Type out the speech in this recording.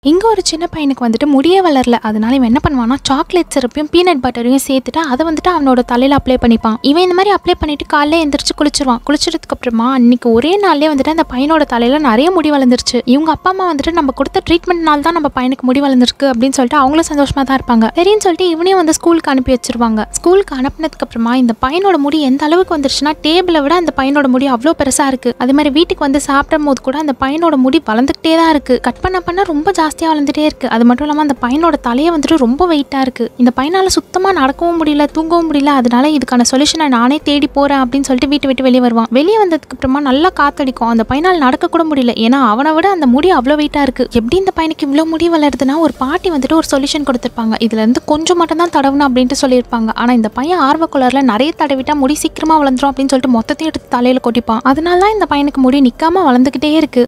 இங்க ஒரு சின்ன பையனுக்கு வந்துட்டு முடியே வளரல அதனால இவன் என்ன பண்ணுவான்னா சாக்லேட் சிறப்பையும் பீனட் பட்டரையும் சேர்த்துட்டு அதை வந்துட்டு அவனோட தலையில அப்ளை பண்ணிப்பான் இவன் இந்த மாதிரி அப்ளை பண்ணிட்டு காலைல எந்திரிச்சு குளிச்சிருவான் குளிச்சதுக்கு அப்புறமா அன்னைக்கு ஒரே நாள்லயே வந்துட்டு அந்த பையனோட தலையில நிறைய முடி வளர்ந்துருச்சு இவங்க அப்பா அம்மா வந்துட்டு நம்ம கொடுத்த ட்ரீட்மெண்ட்னால தான் நம்ம பையனுக்கு முடி வளர்ந்துருக்கு அப்படின்னு சொல்லிட்டு அவங்களும் சந்தோஷமா தான் இருப்பாங்க சரின்னு சொல்லிட்டு இவனையும் வந்து ஸ்கூலுக்கு அனுப்பி வச்சிருவாங்க ஸ்கூலுக்கு அனுப்புனதுக்கு அப்புறமா இந்த பையனோட முடி எந்த அளவுக்கு வந்துருச்சுன்னா டேபிளை விட அந்த பையனோட முடி அவ்வளோ பெருசா இருக்கு அதே மாதிரி வீட்டுக்கு வந்து சாப்பிடும் போது கூட அந்த பையனோட முடி வளர்ந்துக்கிட்டே தான் இருக்கு கட் பண்ண பண்ண ரொம்ப ஜாஸ்தியா வளர்ந்துட்டே இருக்கு அது மட்டும் இல்லாம அந்த பையனோட தலையே வந்துட்டு ரொம்ப வெயிட்டா இருக்கு இந்த பையனால சுத்தமா நடக்கவும் முடியல தூங்கவும் முடியல அதனால இதுக்கான சொல்யூஷனை நானே தேடி போறேன் அப்படின்னு சொல்லிட்டு வீட்டை விட்டு வெளியே வருவான் வெளியே வந்ததுக்கு அப்புறமா நல்லா காத்தடிக்கும் அந்த பையனால் நடக்க கூட முடியல ஏன்னா அவனை விட அந்த முடி அவ்வளோ வெயிட்டா இருக்கு எப்படி இந்த பையனுக்கு இவ்வளோ முடி வளருதுன்னா ஒரு பாட்டி வந்துட்டு ஒரு சொல்யூஷன் கொடுத்துருப்பாங்க இதுல இருந்து கொஞ்சம் மட்டும் தான் தடவணும் அப்படின்ட்டு சொல்லியிருப்பாங்க ஆனா இந்த பையன் ஆர்வக்குளர்ல நிறைய தடவிட்டா முடி சீக்கிரமா வளர்ந்துரும் அப்படின்னு சொல்லிட்டு மொத்தத்தையும் எடுத்து தலையில கொட்டிப்பான் அதனால தான் இந்த பையனுக்கு முடி நிக்காம வளர்ந்துகிட்டே இருக்கு